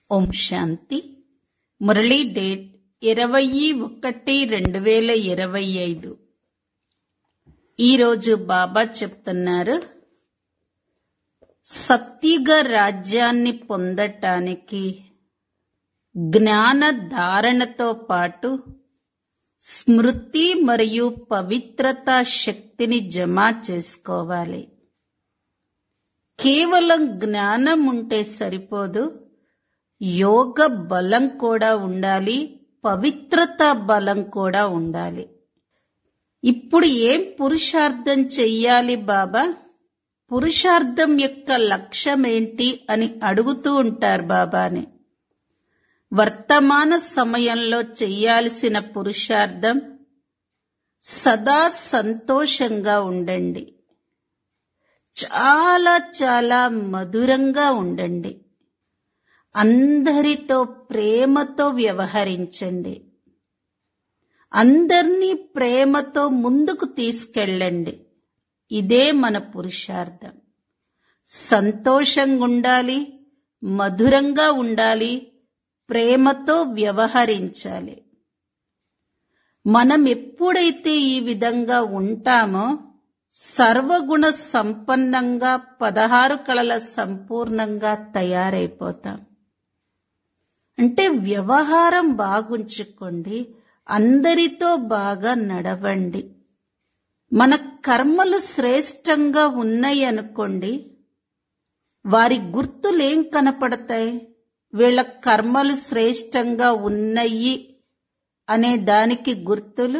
ఓం శాంతి Murali date ఇరవై ఒకటి రెండు వేల ఇరవై ఐదు ఈరోజు బాబా చెప్తున్నారు సత్యుగ రాజ్యాన్ని పొందటానికి జ్ఞాన ధారణతో పాటు స్మృతి మరియు పవిత్రత శక్తిని జమ చేసుకోవాలి కేవలం జ్ఞానం ఉంటే సరిపోదు యోగ బలం కూడా ఉండాలి పవిత్రత బలం కూడా ఉండాలి ఇప్పుడు ఏం పురుషార్థం చెయ్యాలి బాబా పురుషార్థం యొక్క లక్ష్యం ఏంటి అని అడుగుతూ ఉంటారు బాబాని వర్తమాన సమయంలో చెయ్యాల్సిన పురుషార్థం సదా సంతోషంగా ఉండండి చాలా చాలా మధురంగా ఉండండి అందరితో ప్రేమతో వ్యవహరించండి అందర్నీ ప్రేమతో ముందుకు తీసుకెళ్ళండి ఇదే మన పురుషార్థం సంతోషంగా ఉండాలి మధురంగా ఉండాలి ప్రేమతో వ్యవహరించాలి మనం ఎప్పుడైతే ఈ విధంగా ఉంటామో సర్వగుణ సంపన్నంగా పదహారు కళల సంపూర్ణంగా తయారైపోతాం అంటే వ్యవహారం బాగుంచుకోండి అందరితో బాగా నడవండి మన కర్మలు శ్రేష్టంగా ఉన్నాయి అనుకోండి వారి గుర్తులేం కనపడతాయి వీళ్ళ కర్మలు శ్రేష్టంగా ఉన్నాయి అనే దానికి గుర్తులు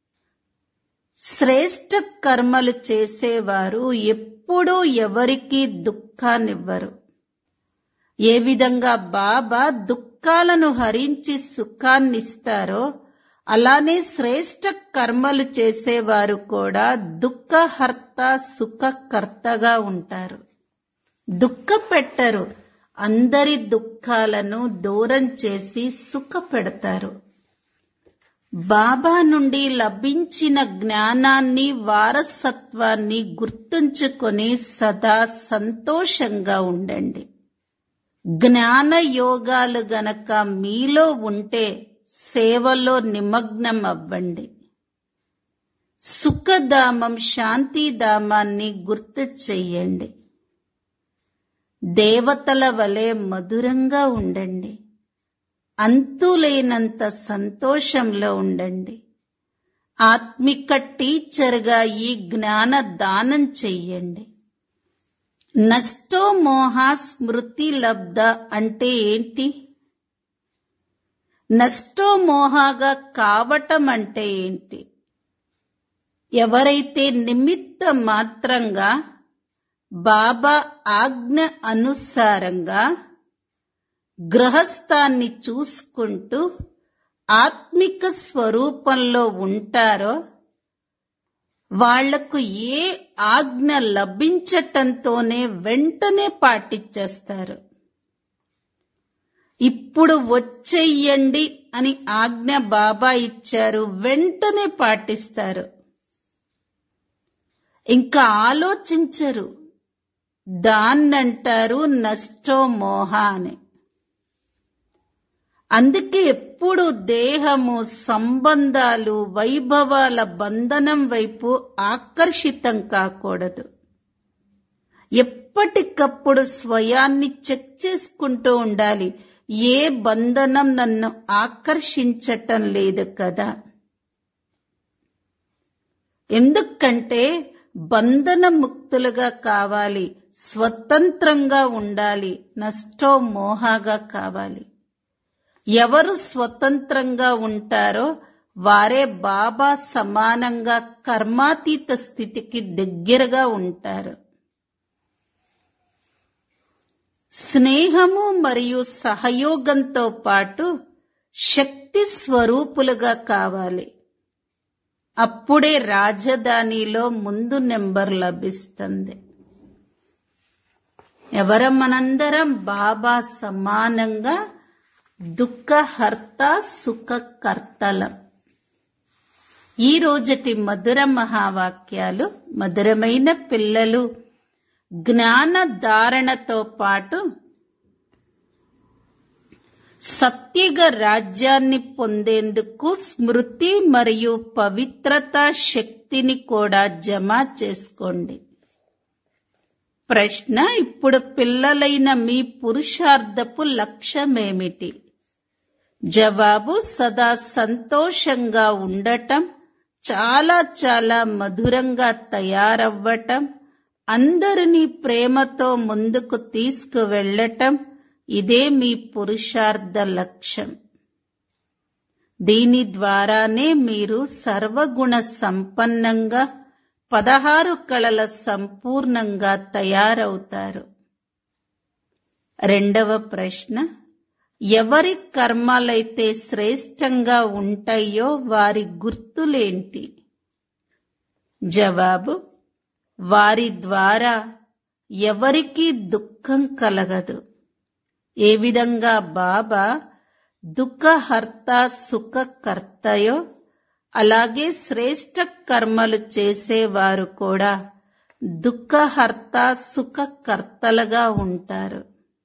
శ్రేష్ట కర్మలు చేసేవారు ఎప్పుడూ ఎవరికీ దుఃఖాన్నివ్వరు ఏ విధంగా బాబా దుఃఖాలను హరించి సుఖాన్నిస్తారో అలానే శ్రేష్ట కర్మలు చేసేవారు కూడా దుఃఖహర్త సుఖకర్తగా ఉంటారు దుఃఖ పెట్టరు అందరి దుఃఖాలను దూరం చేసి సుఖ పెడతారు బాబా నుండి లభించిన జ్ఞానాన్ని వారసత్వాన్ని గుర్తుంచుకొని సదా సంతోషంగా ఉండండి జ్ఞాన యోగాలు గనక మీలో ఉంటే సేవలో నిమగ్నం అవ్వండి సుఖధామం శాంతిధామాన్ని గుర్తు చెయ్యండి దేవతల వలె మధురంగా ఉండండి అంతులేనంత సంతోషంలో ఉండండి ఆత్మిక టీచర్గా ఈ జ్ఞాన దానం చెయ్యండి నష్టో మోహ స్మృతి లబ్ధ అంటే ఏంటి నష్టో మోహాగా కావటం అంటే ఏంటి ఎవరైతే నిమిత్త మాత్రంగా బాబా ఆజ్ఞ అనుసారంగా గ్రహస్థాన్ని చూసుకుంటూ ఆత్మిక స్వరూపంలో ఉంటారో వాళ్లకు ఏ ఆజ్ఞ లభించటంతోనే వెంటనే పాటించేస్తారు ఇప్పుడు వచ్చేయండి అని ఆజ్ఞ బాబా ఇచ్చారు వెంటనే పాటిస్తారు ఇంకా ఆలోచించరు దాన్నంటారు నష్టో మోహ అని అందుకే ఎప్పుడు దేహము సంబంధాలు వైభవాల బంధనం వైపు ఆకర్షితం కాకూడదు ఎప్పటికప్పుడు స్వయాన్ని చెక్ చేసుకుంటూ ఉండాలి ఏ బంధనం నన్ను ఆకర్షించటం లేదు కదా ఎందుకంటే బంధన ముక్తులుగా కావాలి స్వతంత్రంగా ఉండాలి నష్టో మోహాగా కావాలి ఎవరు స్వతంత్రంగా ఉంటారో వారే బాబా సమానంగా కర్మాతీత స్థితికి దగ్గరగా ఉంటారు స్నేహము మరియు సహయోగంతో పాటు శక్తి స్వరూపులుగా కావాలి అప్పుడే రాజధానిలో ముందు నెంబర్ లభిస్తుంది ఎవరం మనందరం బాబా సమానంగా దుఃఖహర్త సుఖకర్తలం ఈ రోజటి మధుర మహావాక్యాలు మధురమైన పిల్లలు జ్ఞాన ధారణతో పాటు సత్యుగ రాజ్యాన్ని పొందేందుకు స్మృతి మరియు పవిత్రత శక్తిని కూడా జమ చేసుకోండి ప్రశ్న ఇప్పుడు పిల్లలైన మీ పురుషార్థపు లక్ష్యమేమిటి జవాబు సదా సంతోషంగా ఉండటం చాలా చాలా మధురంగా తయారవ్వటం అందరినీ ప్రేమతో ముందుకు తీసుకువెళ్ళటం ఇదే మీ పురుషార్థ లక్ష్యం దీని ద్వారానే మీరు సర్వగుణ సంపన్నంగా పదహారు కళల సంపూర్ణంగా తయారవుతారు రెండవ ప్రశ్న ఎవరి కర్మాలైతే శ్రేష్టంగా ఉంటాయో వారి గుర్తులేంటి జవాబు వారి ద్వారా ఎవరికీ దుఃఖం కలగదు ఏ విధంగా బాబా దుఃఖహర్త సుఖకర్తయో అలాగే శ్రేష్ట కర్మలు చేసేవారు కూడా దుఃఖహర్త సుఖకర్తలుగా ఉంటారు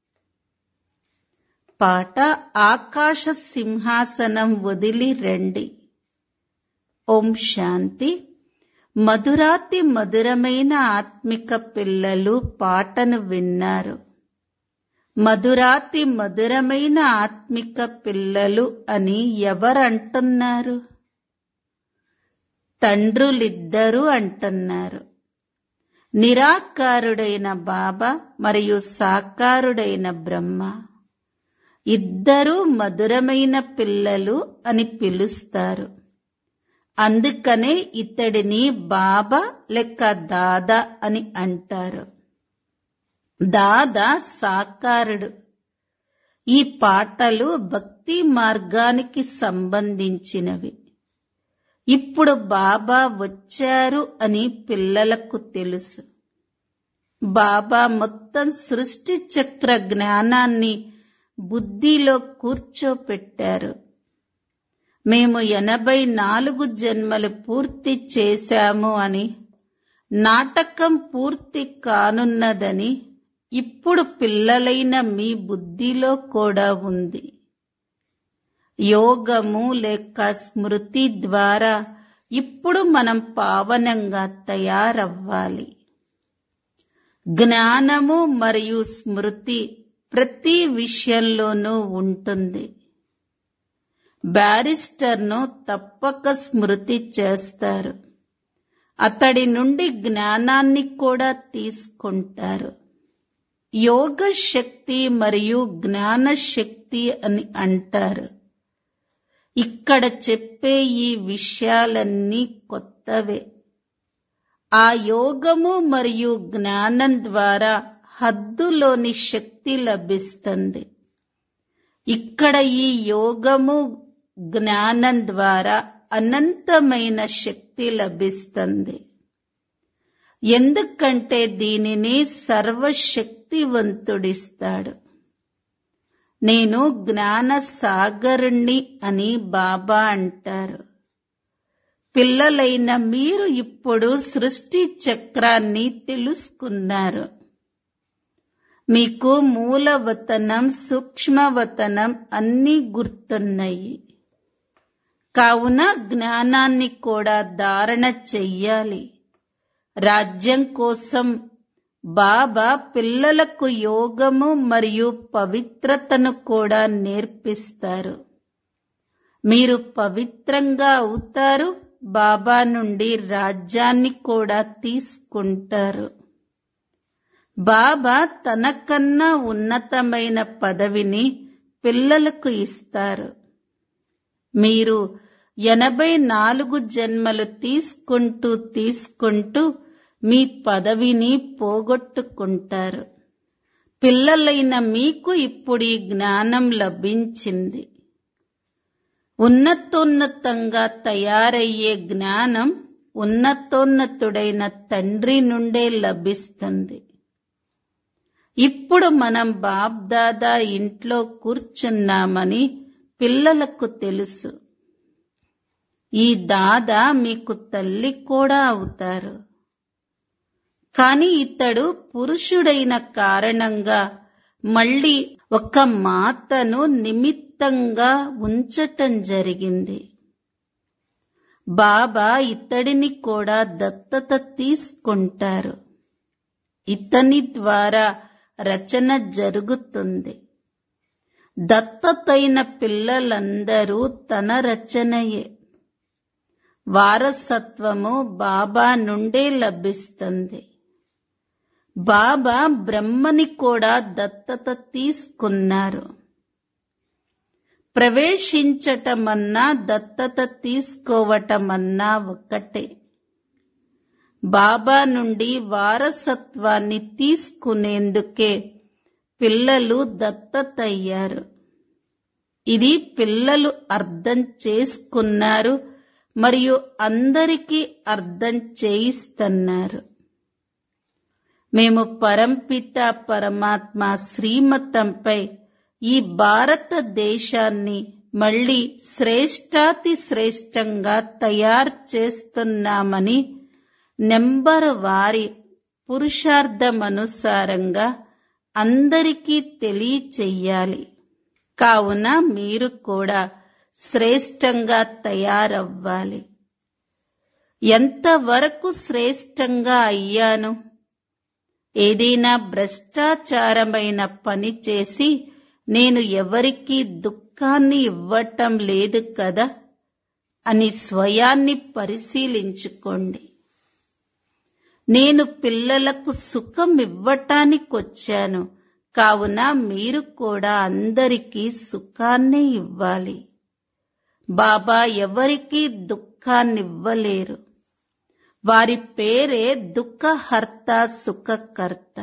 పాట ఆకాశ సింహాసనం వదిలి రండి ఓం శాంతి మధురాతి మధురమైన ఆత్మిక పిల్లలు పాటను విన్నారు మధురాతి మధురమైన ఆత్మిక పిల్లలు అని ఎవరంటున్నారు తండ్రులిద్దరూ అంటున్నారు నిరాకారుడైన బాబా మరియు సాకారుడైన బ్రహ్మ ఇద్దరూ మధురమైన పిల్లలు అని పిలుస్తారు అందుకనే ఇతడిని బాబా లేక దాదా అని అంటారు దాదా సాకారుడు ఈ పాటలు భక్తి మార్గానికి సంబంధించినవి ఇప్పుడు బాబా వచ్చారు అని పిల్లలకు తెలుసు బాబా మొత్తం సృష్టి చక్ర జ్ఞానాన్ని బుద్ధిలో కూర్చోపెట్టారు మేము ఎనభై నాలుగు జన్మలు పూర్తి చేశాము అని నాటకం పూర్తి కానున్నదని ఇప్పుడు పిల్లలైన మీ బుద్ధిలో కూడా ఉంది యోగము లేక స్మృతి ద్వారా ఇప్పుడు మనం పావనంగా తయారవ్వాలి జ్ఞానము మరియు స్మృతి ప్రతి విషయంలోనూ ఉంటుంది బ్యారిస్టర్ను తప్పక స్మృతి చేస్తారు అతడి నుండి జ్ఞానాన్ని కూడా తీసుకుంటారు యోగ శక్తి మరియు జ్ఞాన శక్తి అని అంటారు ఇక్కడ చెప్పే ఈ విషయాలన్నీ కొత్తవే ఆ యోగము మరియు జ్ఞానం ద్వారా హద్దులోని శక్తి లభిస్తుంది ఇక్కడ ఈ యోగము జ్ఞానం ద్వారా అనంతమైన శక్తి లభిస్తుంది ఎందుకంటే దీనిని సర్వశక్తివంతుడిస్తాడు నేను జ్ఞాన సాగరుణ్ణి అని బాబా అంటారు పిల్లలైన మీరు ఇప్పుడు సృష్టి చక్రాన్ని తెలుసుకున్నారు మీకు మూలవతనం సూక్ష్మవతనం అన్నీ గుర్తున్నాయి కావున జ్ఞానాన్ని కూడా ధారణ చెయ్యాలి రాజ్యం కోసం బాబా పిల్లలకు యోగము మరియు పవిత్రతను కూడా నేర్పిస్తారు మీరు పవిత్రంగా అవుతారు బాబా నుండి రాజ్యాన్ని కూడా తీసుకుంటారు బాబా తనకన్నా ఉన్నతమైన పదవిని పిల్లలకు ఇస్తారు మీరు ఎనభై నాలుగు జన్మలు తీసుకుంటూ తీసుకుంటూ మీ పదవిని పోగొట్టుకుంటారు పిల్లలైన మీకు ఇప్పుడు ఈ జ్ఞానం లభించింది ఉన్నతోన్నతంగా తయారయ్యే జ్ఞానం ఉన్నతోన్నతుడైన తండ్రి నుండే లభిస్తుంది ఇప్పుడు మనం బాబ్దాదా ఇంట్లో కూర్చున్నామని పిల్లలకు తెలుసు ఈ దాదా మీకు తల్లి కూడా అవుతారు కాని ఇతడు పురుషుడైన కారణంగా మళ్ళీ ఒక మాతను నిమిత్తంగా ఉంచటం జరిగింది బాబా ఇతడిని కూడా దత్తత తీసుకుంటారు ఇతని ద్వారా రచన జరుగుతుంది దత్తతైన పిల్లలందరూ తన రచనయే వారసత్వము బాబా నుండే లభిస్తుంది బాబా బ్రహ్మని కూడా దత్తత తీసుకున్నారు ప్రవేశించటమన్నా దత్తత తీసుకోవటమన్నా ఒక్కటే బాబా నుండి వారసత్వాన్ని తీసుకునేందుకే పిల్లలు దత్తతయ్యారు ఇది పిల్లలు అర్థం చేసుకున్నారు మరియు అందరికీ అర్థం చేయిస్తున్నారు మేము పరంపిత పరమాత్మ శ్రీమతంపై ఈ భారతదేశాన్ని మళ్ళీ శ్రేష్టాతి శ్రేష్టంగా తయారు చేస్తున్నామని నెంబర్ వారి పురుషార్థమనుసారంగా అందరికీ తెలియచెయ్యాలి కావున మీరు కూడా శ్రేష్టంగా తయారవ్వాలి ఎంతవరకు శ్రేష్టంగా అయ్యాను ఏదైనా భ్రష్టాచారమైన పని చేసి నేను ఎవరికీ దుఃఖాన్ని ఇవ్వటం లేదు కదా అని స్వయాన్ని పరిశీలించుకోండి నేను పిల్లలకు సుఖం ఇవ్వటానికొచ్చాను కావున మీరు కూడా అందరికీ సుఖాన్నే ఇవ్వాలి బాబా ఎవరికీ దుఃఖాన్నివ్వలేరు వారి పేరే దుఃఖహర్త సుఖకర్త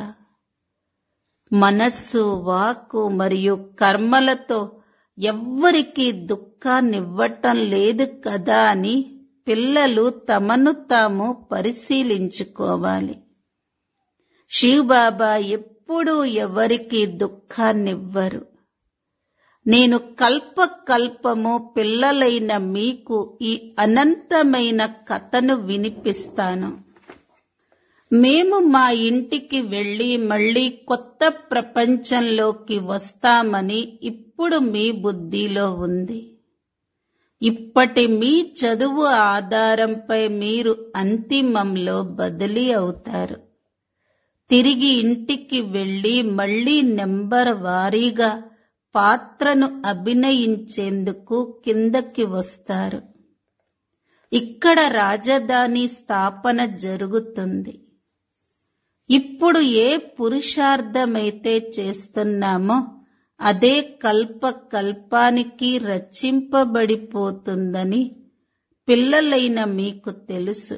మనస్సు వాక్కు మరియు కర్మలతో ఎవ్వరికీ దుఃఖాన్నివ్వటం లేదు కదా అని పిల్లలు తమను తాము పరిశీలించుకోవాలి శివబాబా ఎప్పుడూ ఎవరికి దుఃఖాన్నివ్వరు నేను కల్ప కల్పము పిల్లలైన మీకు ఈ అనంతమైన కథను వినిపిస్తాను మేము మా ఇంటికి వెళ్లి మళ్ళీ కొత్త ప్రపంచంలోకి వస్తామని ఇప్పుడు మీ బుద్ధిలో ఉంది ఇప్పటి మీ చదువు ఆధారంపై మీరు అంతిమంలో బదిలీ అవుతారు తిరిగి ఇంటికి వెళ్లి మళ్లీ నెంబర్ వారీగా పాత్రను అభినయించేందుకు కిందకి వస్తారు ఇక్కడ రాజధాని స్థాపన జరుగుతుంది ఇప్పుడు ఏ పురుషార్థమైతే చేస్తున్నామో అదే కల్ప కల్పానికి రచింపబడిపోతుందని పిల్లలైన మీకు తెలుసు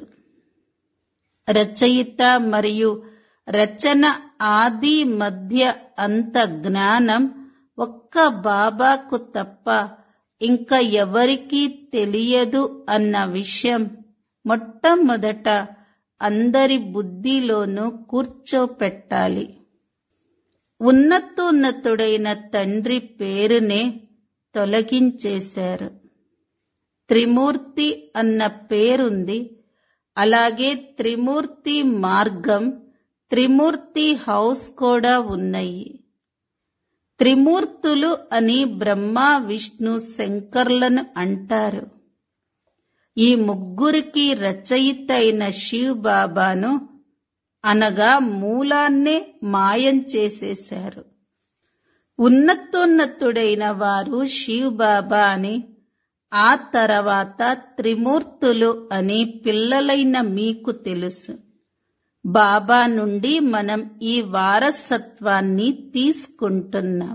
రచయిత మరియు రచన ఆది మధ్య అంత జ్ఞానం ఒక్క బాబాకు తప్ప ఇంకా ఎవరికీ తెలియదు అన్న విషయం మొట్టమొదట అందరి బుద్ధిలోనూ కూర్చోపెట్టాలి ఉన్నతోన్నతుడైన తండ్రి పేరునే తొలగించేశారు త్రిమూర్తి అన్న పేరుంది అలాగే త్రిమూర్తి మార్గం త్రిమూర్తి హౌస్ కూడా ఉన్నాయి త్రిమూర్తులు అని బ్రహ్మ విష్ణు శంకర్లను అంటారు ఈ ముగ్గురికి రచయిత అయిన శివ్ బాబాను అనగా మూలాన్నే మాయం చేసేశారు ఉన్నతోన్నతుడైన వారు శివ్ బాబా అని ఆ తర్వాత త్రిమూర్తులు అని పిల్లలైన మీకు తెలుసు బాబా నుండి మనం ఈ వారసత్వాన్ని తీసుకుంటున్నాం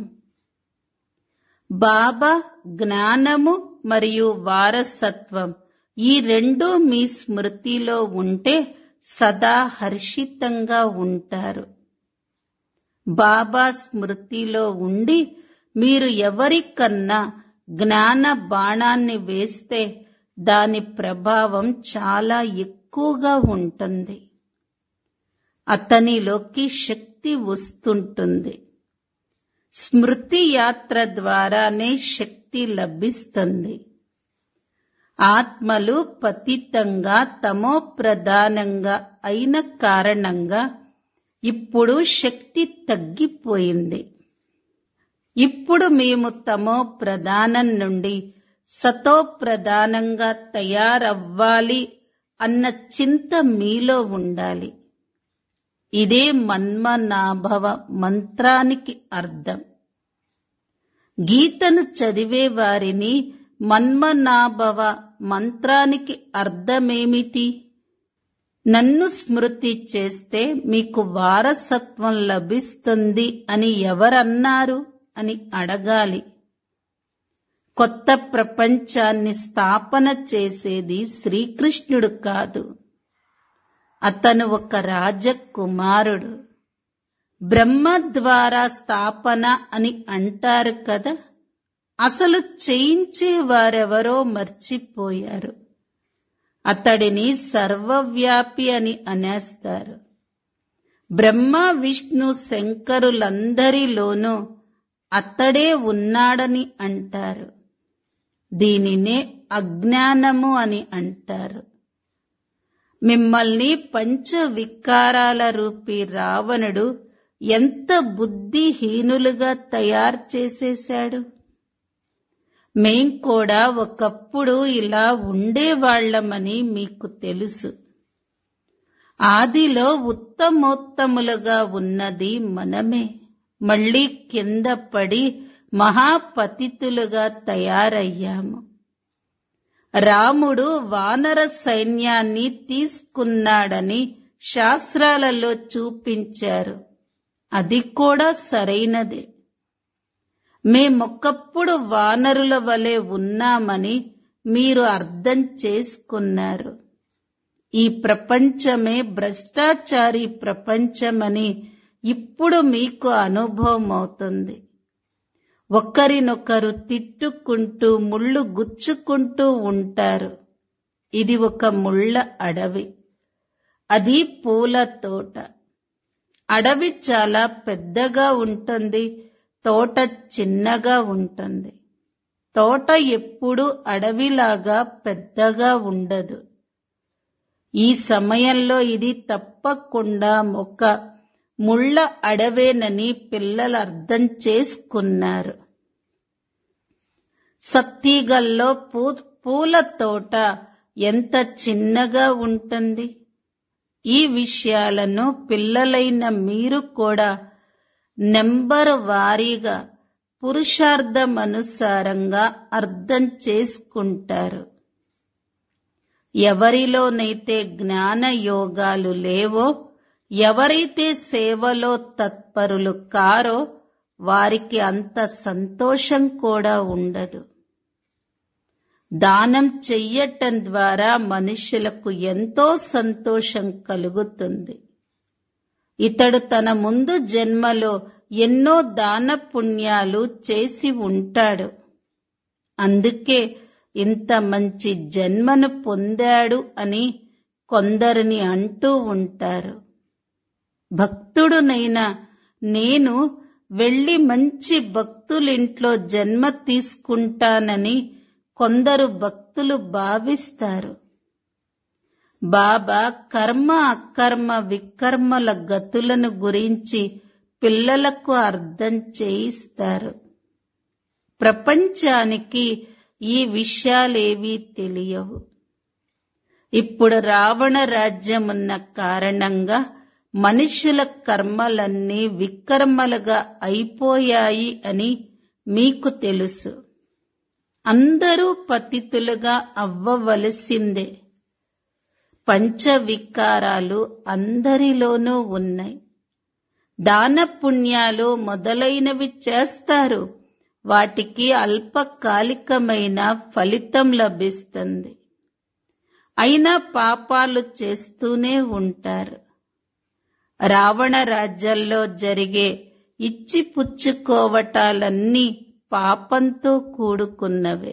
బాబా జ్ఞానము మరియు వారసత్వం ఈ రెండు మీ స్మృతిలో ఉంటే సదా హర్షితంగా ఉంటారు బాబా స్మృతిలో ఉండి మీరు ఎవరికన్నా జ్ఞాన బాణాన్ని వేస్తే దాని ప్రభావం చాలా ఎక్కువగా ఉంటుంది అతనిలోకి శక్తి వస్తుంటుంది స్మృతి యాత్ర ద్వారానే శక్తి లభిస్తుంది ఆత్మలు పతితంగా తమో ప్రధానంగా అయిన కారణంగా ఇప్పుడు శక్తి తగ్గిపోయింది ఇప్పుడు మేము తమో ప్రధానం నుండి సతో ప్రధానంగా తయారవ్వాలి అన్న చింత మీలో ఉండాలి ఇదే మన్మనాభవ మంత్రానికి అర్థం గీతను చదివే వారిని మన్మనాభవ మంత్రానికి అర్థమేమిటి నన్ను స్మృతి చేస్తే మీకు వారసత్వం లభిస్తుంది అని ఎవరన్నారు అని అడగాలి కొత్త ప్రపంచాన్ని స్థాపన చేసేది శ్రీకృష్ణుడు కాదు అతను ఒక రాజకుమారుడు బ్రహ్మ ద్వారా స్థాపన అని అంటారు కదా అసలు చేయించే వారెవరో మర్చిపోయారు అతడిని సర్వవ్యాపి అని అనేస్తారు బ్రహ్మ విష్ణు శంకరులందరిలోనూ అతడే ఉన్నాడని అంటారు దీనినే అజ్ఞానము అని అంటారు మిమ్మల్ని పంచ వికారాల రూపీ రావణుడు ఎంత బుద్ధిహీనులుగా తయారు చేసేశాడు మేం కూడా ఒకప్పుడు ఇలా ఉండేవాళ్లమని మీకు తెలుసు ఆదిలో ఉత్తమోత్తములుగా ఉన్నది మనమే మళ్ళీ కింద పడి మహాపతితులుగా తయారయ్యాము రాముడు వానర సైన్యాన్ని తీసుకున్నాడని శాస్త్రాలలో చూపించారు అది కూడా సరైనదే మేమొకప్పుడు వానరుల వలె ఉన్నామని మీరు అర్థం చేసుకున్నారు ఈ ప్రపంచమే భ్రష్టాచారి ప్రపంచమని ఇప్పుడు మీకు అనుభవం అవుతుంది ఒకరినొకరు తిట్టుకుంటూ ముళ్ళు గుచ్చుకుంటూ ఉంటారు ఇది ఒక ముళ్ళ అడవి అది పూల తోట అడవి చాలా పెద్దగా ఉంటుంది తోట చిన్నగా ఉంటుంది తోట ఎప్పుడు అడవిలాగా పెద్దగా ఉండదు ఈ సమయంలో ఇది తప్పకుండా ఒక ముళ్ళ అడవేనని పిల్లలు అర్థం చేసుకున్నారు సత్తీగల్లో పూ పూల తోట ఎంత చిన్నగా ఉంటుంది ఈ విషయాలను పిల్లలైన మీరు కూడా నెంబర్ వారీగా పురుషార్థం అనుసారంగా అర్థం చేసుకుంటారు ఎవరిలోనైతే జ్ఞాన యోగాలు లేవో ఎవరైతే సేవలో తత్పరులు కారో వారికి అంత సంతోషం కూడా ఉండదు దానం చెయ్యటం ద్వారా మనుషులకు ఎంతో సంతోషం కలుగుతుంది ఇతడు తన ముందు జన్మలో ఎన్నో దాన పుణ్యాలు చేసి ఉంటాడు అందుకే ఇంత మంచి జన్మను పొందాడు అని కొందరిని అంటూ ఉంటారు భక్తుడునైనా నేను వెళ్లి మంచి భక్తులింట్లో జన్మ తీసుకుంటానని కొందరు భక్తులు భావిస్తారు బాబా కర్మ అకర్మ వికర్మల గతులను గురించి పిల్లలకు అర్థం చేయిస్తారు ప్రపంచానికి ఈ విషయాలేవీ తెలియవు ఇప్పుడు రావణ రాజ్యమున్న కారణంగా మనుషుల కర్మలన్నీ వికర్మలుగా అయిపోయాయి అని మీకు తెలుసు అందరూ పతితులుగా అవ్వవలసిందే పంచవికారాలు అందరిలోనూ ఉన్నాయి దాన పుణ్యాలు మొదలైనవి చేస్తారు వాటికి అల్పకాలికమైన ఫలితం లభిస్తుంది అయినా పాపాలు చేస్తూనే ఉంటారు రావణ రాజ్యాల్లో జరిగే ఇచ్చిపుచ్చుకోవటాలన్నీ పాపంతో కూడుకున్నవే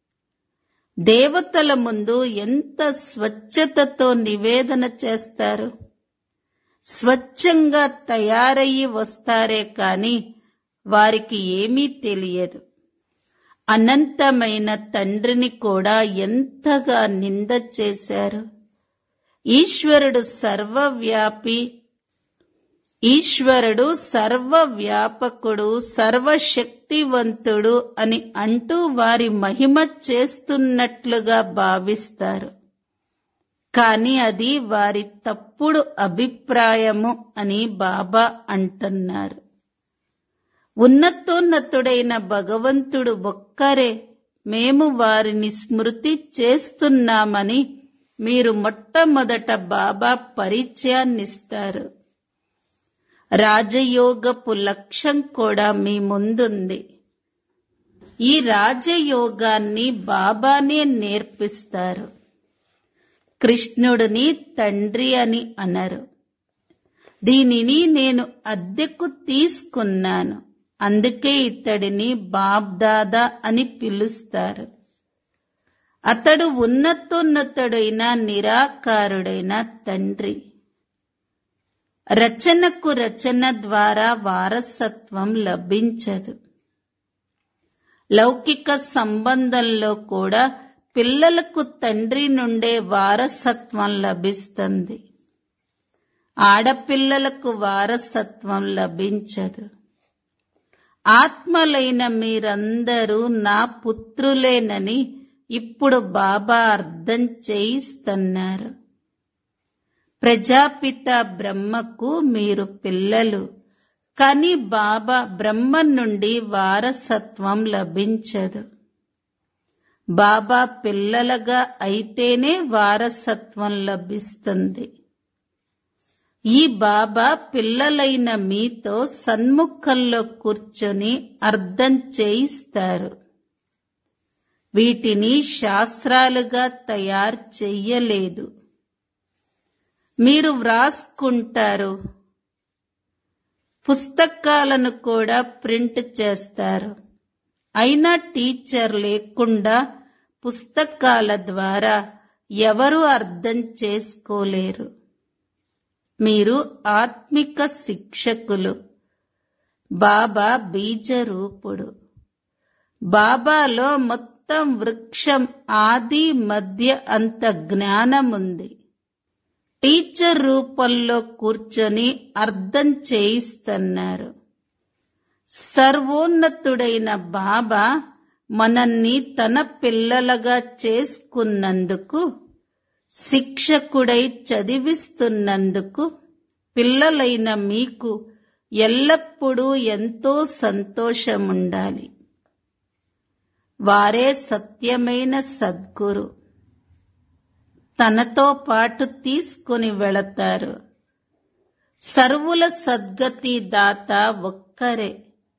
దేవతల ముందు ఎంత స్వచ్ఛతతో నివేదన చేస్తారు స్వచ్ఛంగా తయారయ్యి వస్తారే కాని వారికి ఏమీ తెలియదు అనంతమైన తండ్రిని కూడా ఎంతగా నింద చేశారు ఈశ్వరుడు సర్వవ్యాపి ఈశ్వరుడు సర్వవ్యాపకుడు సర్వశక్తివంతుడు అని అంటూ వారి మహిమ చేస్తున్నట్లుగా భావిస్తారు కాని అది వారి తప్పుడు అభిప్రాయము అని బాబా అంటున్నారు ఉన్నతోన్నతుడైన భగవంతుడు ఒక్కరే మేము వారిని స్మృతి చేస్తున్నామని మీరు మొట్టమొదట బాబా పరిచయాన్నిస్తారు రాజయోగపు లక్ష్యం కూడా మీ ముందుంది ఈ రాజయోగాన్ని బాబానే నేర్పిస్తారు కృష్ణుడిని తండ్రి అని అనరు దీనిని నేను అద్దెకు తీసుకున్నాను అందుకే ఇతడిని బాబ్దాదా అని పిలుస్తారు అతడు ఉన్నతోన్నతుడైన నిరాకారుడైన తండ్రి రచనకు రచన ద్వారా వారసత్వం లభించదు లౌకిక సంబంధంలో కూడా పిల్లలకు తండ్రి నుండే వారసత్వం లభిస్తుంది ఆడపిల్లలకు వారసత్వం లభించదు ఆత్మలైన మీరందరూ నా పుత్రులేనని ఇప్పుడు బాబా అర్థం చేయిస్తున్నారు ప్రజాపిత బ్రహ్మకు మీరు పిల్లలు కాని బాబా బ్రహ్మ నుండి వారసత్వం లభించదు బాబా పిల్లలుగా అయితేనే వారసత్వం లభిస్తుంది ఈ బాబా పిల్లలైన మీతో సన్ముఖంలో కూర్చొని అర్థం చేయిస్తారు వీటిని శాస్త్రాలుగా తయారు చెయ్యలేదు మీరు వ్రాసుకుంటారు పుస్తకాలను కూడా ప్రింట్ చేస్తారు అయినా టీచర్ లేకుండా పుస్తకాల ద్వారా ఎవరు అర్థం చేసుకోలేరు మీరు ఆత్మిక శిక్షకులు బాబా బీజరూపుడు బాబాలో మొత్తం వృక్షం ఆది మధ్య అంత జ్ఞానముంది టీచర్ రూపంలో కూర్చొని అర్థం చేయిస్తున్నారు సర్వోన్నతుడైన బాబా మనల్ని తన పిల్లలుగా చేసుకున్నందుకు శిక్షకుడై చదివిస్తున్నందుకు పిల్లలైన మీకు ఎల్లప్పుడూ ఎంతో సంతోషముండాలి వారే సత్యమైన సద్గురు తనతో పాటు తీసుకుని వెళతారు సర్వుల సద్గతి దాత ఒక్కరే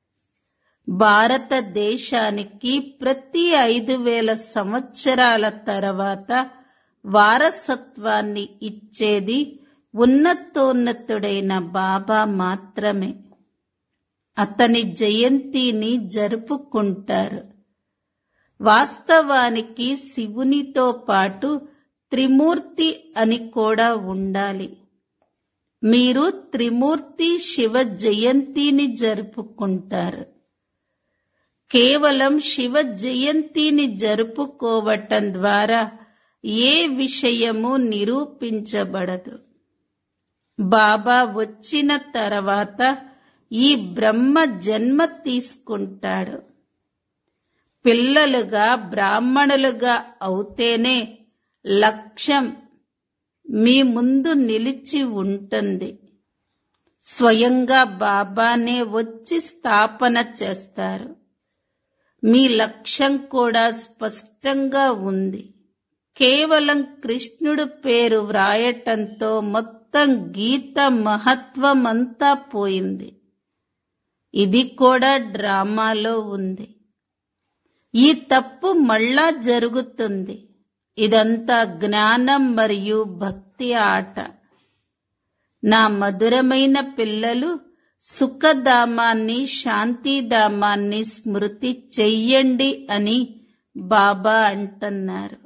భారతదేశానికి ప్రతి ఐదు వేల సంవత్సరాల తర్వాత వారసత్వాన్ని ఇచ్చేది ఉన్నతోన్నతుడైన బాబా మాత్రమే అతని జయంతిని జరుపుకుంటారు వాస్తవానికి శివునితో పాటు త్రిమూర్తి అని కూడా ఉండాలి మీరు త్రిమూర్తి శివ జయంతిని జరుపుకుంటారు కేవలం శివ జయంతిని జరుపుకోవటం ద్వారా ఏ విషయము నిరూపించబడదు బాబా వచ్చిన తర్వాత ఈ బ్రహ్మ జన్మ తీసుకుంటాడు పిల్లలుగా బ్రాహ్మణులుగా అవుతేనే లక్ష్యం మీ ముందు నిలిచి ఉంటుంది స్వయంగా బాబానే వచ్చి స్థాపన చేస్తారు మీ లక్ష్యం కూడా స్పష్టంగా ఉంది కేవలం కృష్ణుడు పేరు వ్రాయటంతో మొత్తం గీత మహత్వమంతా పోయింది ఇది కూడా డ్రామాలో ఉంది ఈ తప్పు మళ్ళా జరుగుతుంది ఇదంతా జ్ఞానం మరియు భక్తి ఆట నా మధురమైన పిల్లలు సుఖధామాన్ని శాంతిధామాన్ని స్మృతి చెయ్యండి అని బాబా అంటున్నారు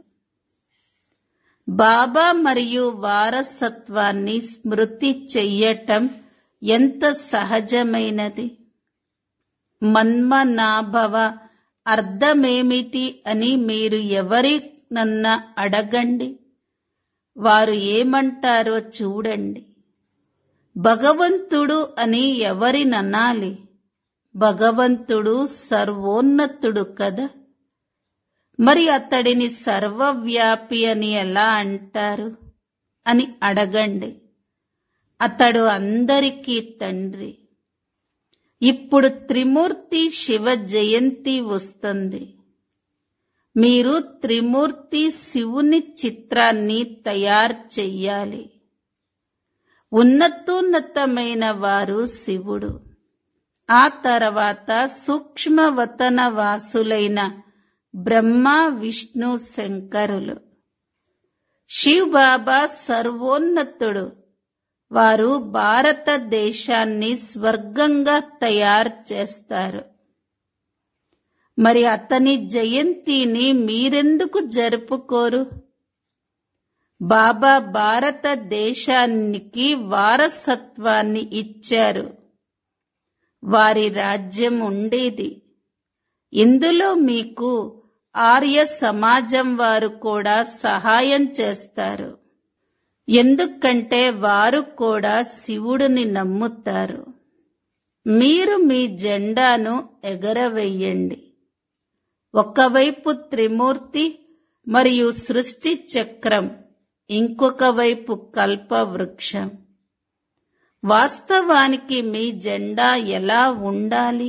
బాబా మరియు వారసత్వాన్ని స్మృతి చెయ్యటం ఎంత సహజమైనది మన్మనాభవ అర్థమేమిటి అని మీరు ఎవరినన్నా అడగండి వారు ఏమంటారో చూడండి భగవంతుడు అని ఎవరిననాలి భగవంతుడు సర్వోన్నతుడు కదా మరి అతడిని సర్వవ్యాపి అని ఎలా అంటారు అని అడగండి అతడు అందరికీ తండ్రి ఇప్పుడు త్రిమూర్తి శివ జయంతి వస్తుంది మీరు త్రిమూర్తి శివుని చిత్రాన్ని తయారు చెయ్యాలి ఉన్నతోన్నతమైన వారు శివుడు ఆ తర్వాత సూక్ష్మవతన వాసులైన బ్రహ్మ విష్ణు శంకరులు శివ్ బాబా సర్వోన్నతుడు వారు భారతదేశాన్ని స్వర్గంగా తయారు చేస్తారు మరి అతని జయంతిని మీరెందుకు జరుపుకోరు బాబా భారతదేశానికి వారసత్వాన్ని ఇచ్చారు వారి రాజ్యం ఉండేది ఇందులో మీకు ఆర్య సమాజం వారు కూడా సహాయం చేస్తారు ఎందుకంటే వారు కూడా శివుడిని నమ్ముతారు మీరు మీ జెండాను ఎగరవేయండి ఒకవైపు త్రిమూర్తి మరియు సృష్టి చక్రం ఇంకొక వైపు కల్ప వృక్షం వాస్తవానికి మీ జెండా ఎలా ఉండాలి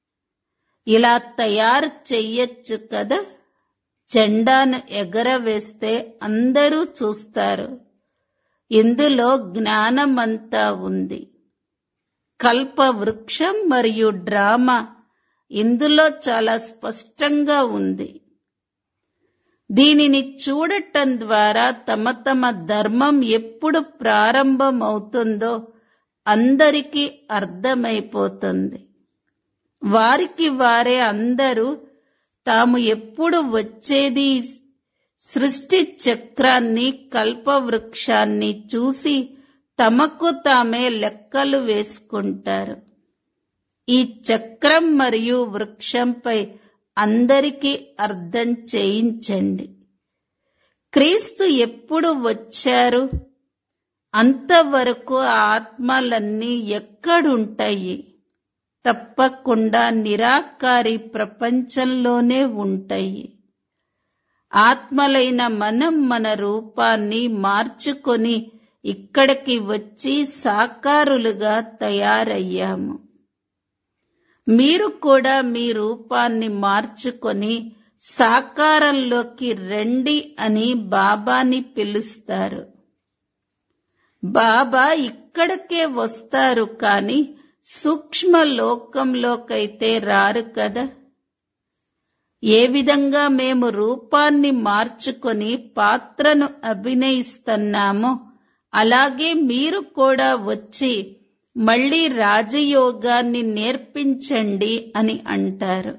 ఇలా తయారు చెయ్యొచ్చు కదా జెండాను ఎగరవేస్తే అందరూ చూస్తారు ఇందులో జ్ఞానమంతా ఉంది కల్ప వృక్షం మరియు డ్రామా ఇందులో చాలా స్పష్టంగా ఉంది దీనిని చూడటం ద్వారా తమ తమ ధర్మం ఎప్పుడు ప్రారంభమవుతుందో అందరికీ అర్థమైపోతుంది వారికి వారే అందరూ తాము ఎప్పుడు వచ్చేది సృష్టి చక్రాన్ని కల్పవృక్షాన్ని చూసి తమకు తామే లెక్కలు వేసుకుంటారు ఈ చక్రం మరియు వృక్షంపై అందరికీ అర్థం చేయించండి క్రీస్తు ఎప్పుడు వచ్చారు అంతవరకు ఆ ఆత్మలన్నీ ఎక్కడుంటాయి తప్పకుండా నిరాకారి ప్రపంచంలోనే ఉంటాయి ఆత్మలైన మనం మన రూపాన్ని మార్చుకొని ఇక్కడికి వచ్చి సాకారులుగా తయారయ్యాము మీరు కూడా మీ రూపాన్ని మార్చుకొని సాకారంలోకి రండి అని బాబాని పిలుస్తారు బాబా ఇక్కడికే వస్తారు కాని సూక్ష్మ లోకంలోకైతే రారు కదా ఏ విధంగా మేము రూపాన్ని మార్చుకొని పాత్రను అభినయిస్తున్నామో అలాగే మీరు కూడా వచ్చి మళ్ళీ రాజయోగాన్ని నేర్పించండి అని అంటారు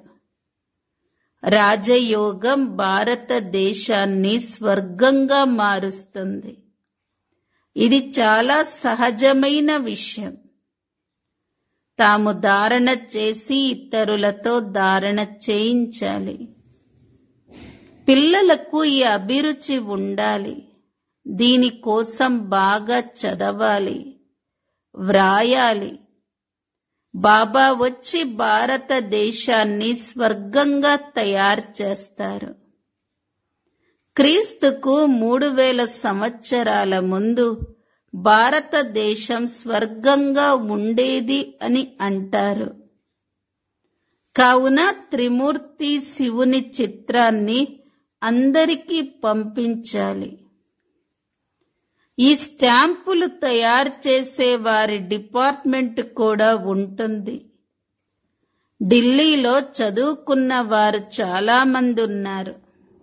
రాజయోగం భారతదేశాన్ని స్వర్గంగా మారుస్తుంది ఇది చాలా సహజమైన విషయం తాము ధారణ చేసి ఇతరులతో ధారణ చేయించాలి పిల్లలకు ఈ అభిరుచి ఉండాలి దీనికోసం బాగా చదవాలి వ్రాయాలి బాబా వచ్చి భారతదేశాన్ని స్వర్గంగా తయారు చేస్తారు క్రీస్తుకు మూడు వేల సంవత్సరాల ముందు భారతదేశం స్వర్గంగా ఉండేది అని అంటారు కావున త్రిమూర్తి శివుని చిత్రాన్ని అందరికీ పంపించాలి ఈ స్టాంపులు తయారు చేసే వారి డిపార్ట్మెంట్ కూడా ఉంటుంది ఢిల్లీలో చదువుకున్న వారు చాలా మంది ఉన్నారు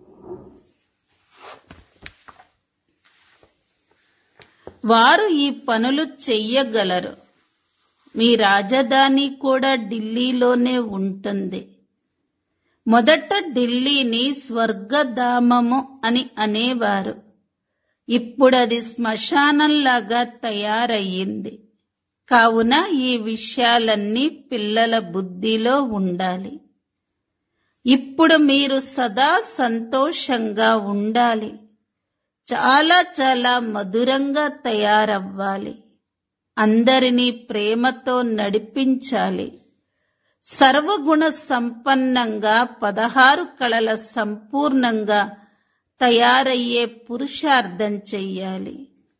వారు ఈ పనులు చెయ్యగలరు మీ రాజధాని కూడా ఢిల్లీలోనే ఉంటుంది మొదట ఢిల్లీని స్వర్గధామము అని అనేవారు ఇప్పుడది శ్మశానంలాగా తయారయ్యింది కావున ఈ విషయాలన్నీ పిల్లల బుద్ధిలో ఉండాలి ఇప్పుడు మీరు సదా సంతోషంగా ఉండాలి చాలా చాలా మధురంగా తయారవ్వాలి అందరినీ ప్రేమతో నడిపించాలి సర్వగుణ సంపన్నంగా పదహారు కళల సంపూర్ణంగా తయారయ్యే పురుషార్థం చెయ్యాలి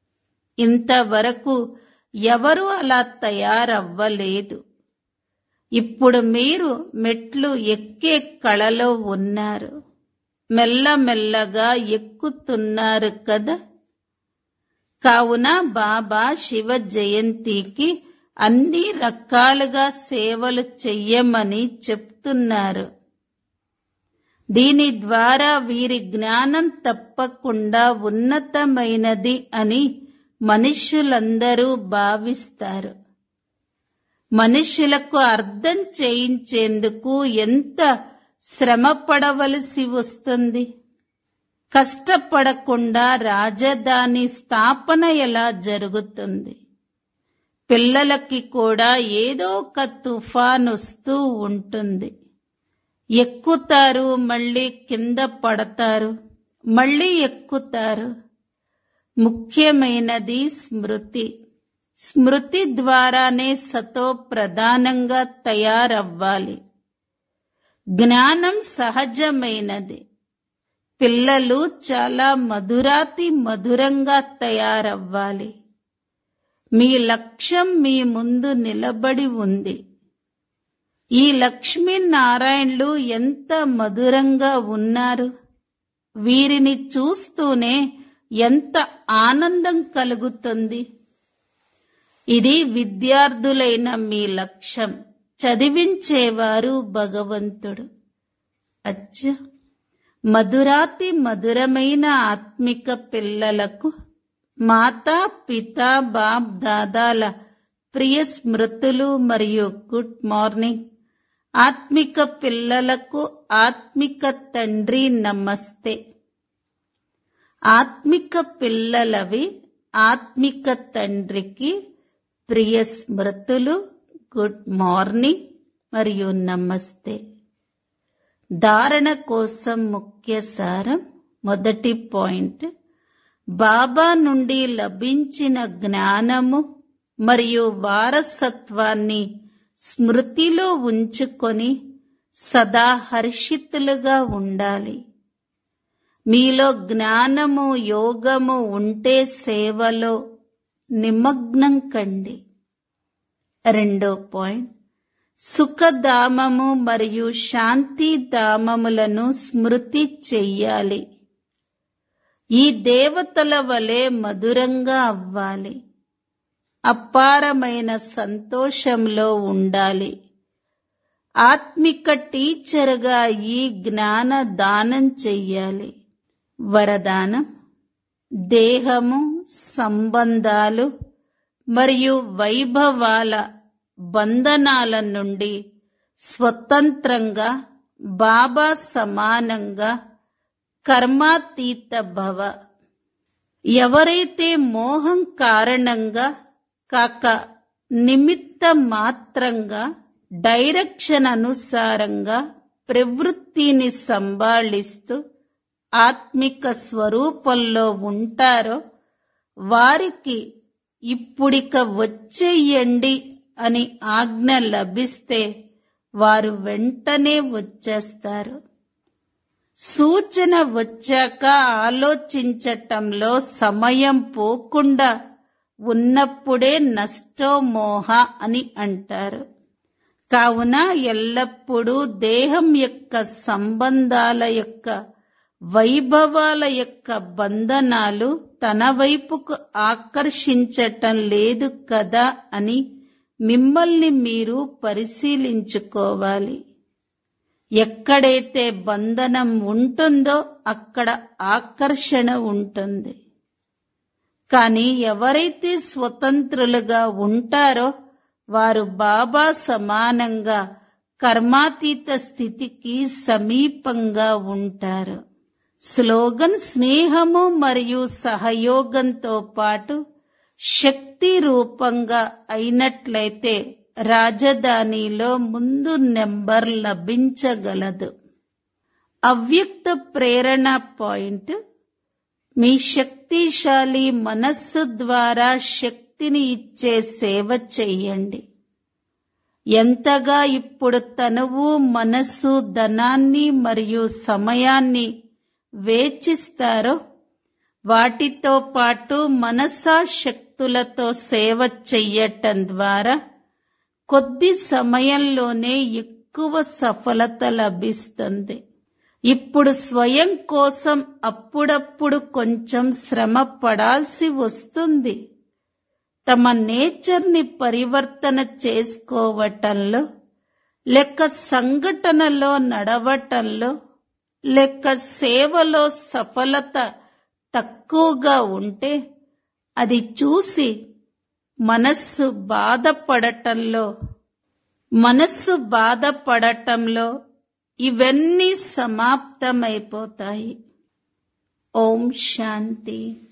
ఇంతవరకు ఎవరు అలా తయారవ్వలేదు ఇప్పుడు మీరు మెట్లు ఎక్కే కళలో ఉన్నారు మెల్లమెల్లగా ఎక్కుతున్నారు కదా కావున బాబా శివ జయంతికి అన్ని రకాలుగా సేవలు చెయ్యమని చెప్తున్నారు దీని ద్వారా వీరి జ్ఞానం తప్పకుండా ఉన్నతమైనది అని మనుష్యులందరూ భావిస్తారు మనుషులకు అర్థం చేయించేందుకు ఎంత శ్రమ పడవలసి వస్తుంది కష్టపడకుండా రాజధాని స్థాపన ఎలా జరుగుతుంది పిల్లలకి కూడా ఏదో ఒక తుఫాన్ వస్తూ ఉంటుంది ఎక్కుతారు మళ్ళీ కింద పడతారు మళ్ళీ ఎక్కుతారు ముఖ్యమైనది స్మృతి స్మృతి ద్వారానే సతో ప్రధానంగా తయారవ్వాలి జ్ఞానం సహజమైనది పిల్లలు చాలా మధురాతి మధురంగా తయారవ్వాలి మీ లక్ష్యం మీ ముందు నిలబడి ఉంది ఈ లక్ష్మీనారాయణులు ఎంత మధురంగా ఉన్నారు వీరిని చూస్తూనే ఎంత ఆనందం కలుగుతుంది ఇది విద్యార్థులైన మీ లక్ష్యం చదివించేవారు భగవంతుడు అచ్చ మధురాతి మధురమైన ఆత్మిక పిల్లలకు మాతా పిత బాప్ దాదాల ప్రియ స్మృతులు మరియు గుడ్ మార్నింగ్ ఆత్మిక పిల్లలకు ఆత్మిక తండ్రి నమస్తే ఆత్మిక పిల్లలవి ఆత్మిక తండ్రికి ప్రియ స్మృతులు గుడ్ మార్నింగ్ మరియు నమస్తే ధారణ కోసం ముఖ్య సారం మొదటి పాయింట్ బాబా నుండి లభించిన జ్ఞానము మరియు వారసత్వాన్ని స్మృతిలో ఉంచుకొని సదా హర్షితులుగా ఉండాలి మీలో జ్ఞానము యోగము ఉంటే సేవలో నిమగ్నం కండి రెండో పాయింట్ సుఖధామము మరియు శాంతిధామములను స్మృతి చెయ్యాలి ఈ దేవతల వలె మధురంగా అవ్వాలి అపారమైన సంతోషంలో ఉండాలి ఆత్మిక టీచర్గా ఈ జ్ఞాన దానం చెయ్యాలి వరదానం దేహము సంబంధాలు మరియు వైభవాల బంధనాల నుండి స్వతంత్రంగా బాబా సమానంగా కర్మాతీత భవ ఎవరైతే మోహం కారణంగా కాక నిమిత్త మాత్రంగా డైరెక్షన్ అనుసారంగా ప్రవృత్తిని సంభాళిస్తూ ఆత్మిక స్వరూపంలో ఉంటారో వారికి ఇప్పుడిక వచ్చేయండి అని ఆజ్ఞ లభిస్తే వారు వెంటనే వచ్చేస్తారు సూచన వచ్చాక ఆలోచించటంలో సమయం పోకుండా ఉన్నప్పుడే నష్టో మోహ అని అంటారు కావున ఎల్లప్పుడూ దేహం యొక్క సంబంధాల యొక్క వైభవాల యొక్క బంధనాలు తన వైపుకు ఆకర్షించటం లేదు కదా అని మిమ్మల్ని మీరు పరిశీలించుకోవాలి ఎక్కడైతే బంధనం ఉంటుందో అక్కడ ఆకర్షణ ఉంటుంది కానీ ఎవరైతే స్వతంత్రులుగా ఉంటారో వారు బాబా సమానంగా కర్మాతీత స్థితికి సమీపంగా ఉంటారు స్లోగన్ స్నేహము మరియు సహయోగంతో పాటు శక్తి రూపంగా అయినట్లయితే రాజధానిలో ముందు నెంబర్ లభించగలదు అవ్యక్త ప్రేరణ పాయింట్ మీ శక్తిశాలి మనస్సు ద్వారా శక్తి శక్తిని ఇచ్చే సేవ చెయ్యండి ఎంతగా ఇప్పుడు తనువు మనస్సు ధనాన్ని మరియు సమయాన్ని వేచిస్తారో వాటితో పాటు మనసా శక్తులతో సేవ చెయ్యటం ద్వారా కొద్ది సమయంలోనే ఎక్కువ సఫలత లభిస్తుంది ఇప్పుడు స్వయం కోసం అప్పుడప్పుడు కొంచెం శ్రమ పడాల్సి వస్తుంది తమ నేచర్ని పరివర్తన చేసుకోవటంలో లేక సంఘటనలో నడవటంలో లేక సేవలో సఫలత తక్కువగా ఉంటే అది చూసి మనస్సు బాధపడటంలో మనస్సు బాధపడటంలో ఇవన్నీ సమాప్తమైపోతాయి ఓం శాంతి